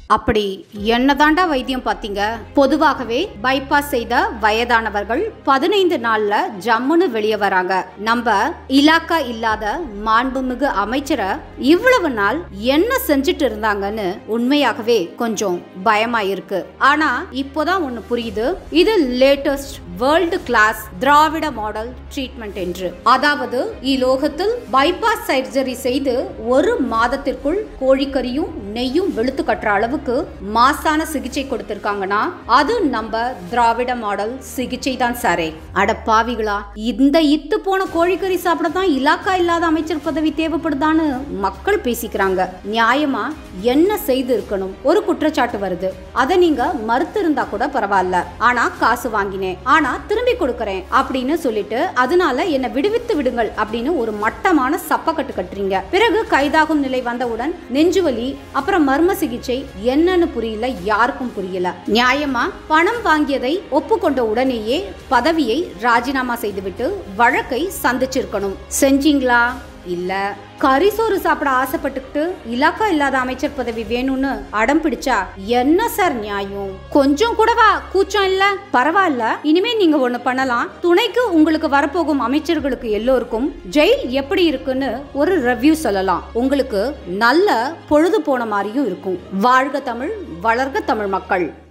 அப்படி என்னதாண்டா வைத்தியம் பார்த்தீங்க பொதுவாகவே பைபாஸ் செய்த வயதானவர்கள் பதினைந்து நாள்ல ஜம்முன்னு வெளியே வராங்க நம்ம இலாக்கா இல்லாத மாண்புமிகு அமைச்சரை இவ்வளவு நாள் என்ன செஞ்சுட்டு இருந்தாங்கன்னு உண்மையாகவே கொஞ்சம் பயமா இருக்கு ஆனா இப்போதான் ஒண்ணு புரியுது இது latest world class Dravida model treatment என்று அதாவது இலோகத்தில் பைபாஸ் சர்ஜரி செய்து ஒரு மாதத்திற்குள் கோழிக்கறியும் நெய்யும் வெளுத்து கட்டுற அளவுக்கு மாசான சிகிச்சை கொடுத்திருக்காங்கன்னா அது நம்ம திராவிட மாடல் சிகிச்சை தான் சாரே அட பாவிகளா இந்த இத்து போன கோழிக்கறி சாப்பிட தான் இலாக்கா இல்லாத அமைச்சர் பதவி தேவைப்படுதான்னு மக்கள் பேசிக்கிறாங்க நியாயமா என்ன செய்து இருக்கணும் ஒரு குற்றச்சாட்டு வருது அதை நீங்க மறுத்து இருந்தா கூட பரவாயில்ல ஆனா காசு வாங்கினேன் ஆனா திரும்பி கொடுக்கறேன் அப்படின்னு சொல்லிட்டு அதனால என்னை விடுவித்து விடுங்கள் அப்படின்னு ஒரு மட்டமான சப்பக்கட்டு கட்டுறீங்க பிறகு கைதாகும் நிலை வந்தவுடன் நெஞ்சுவலி அப்புறம் மர்ம சிகிச்சை என்னன்னு புரியல யாருக்கும் புரியல நியாயமா பணம் வாங்கியதை ஒப்புக்கொண்ட உடனேயே பதவியை ராஜினாமா செய்துவிட்டு வழக்கை சந்திச்சிருக்கணும் செஞ்சீங்களா இல்ல கரிசோறு சாப்பிட ஆசைப்பட்டுக்கிட்டு இலாக்கா இல்லாத அமைச்சர் பதவி வேணும்னு அடம் பிடிச்சா என்ன சார் நியாயம் கொஞ்சம் கூடவா கூச்சம் இல்ல பரவாயில்ல இனிமே நீங்க ஒண்ணு பண்ணலாம் துணைக்கு உங்களுக்கு வரப்போகும் அமைச்சர்களுக்கு எல்லோருக்கும் ஜெயில் எப்படி இருக்குன்னு ஒரு ரிவ்யூ சொல்லலாம் உங்களுக்கு நல்ல பொழுது போன மாதிரியும் இருக்கும் வாழ்க தமிழ் வளர்க தமிழ் மக்கள்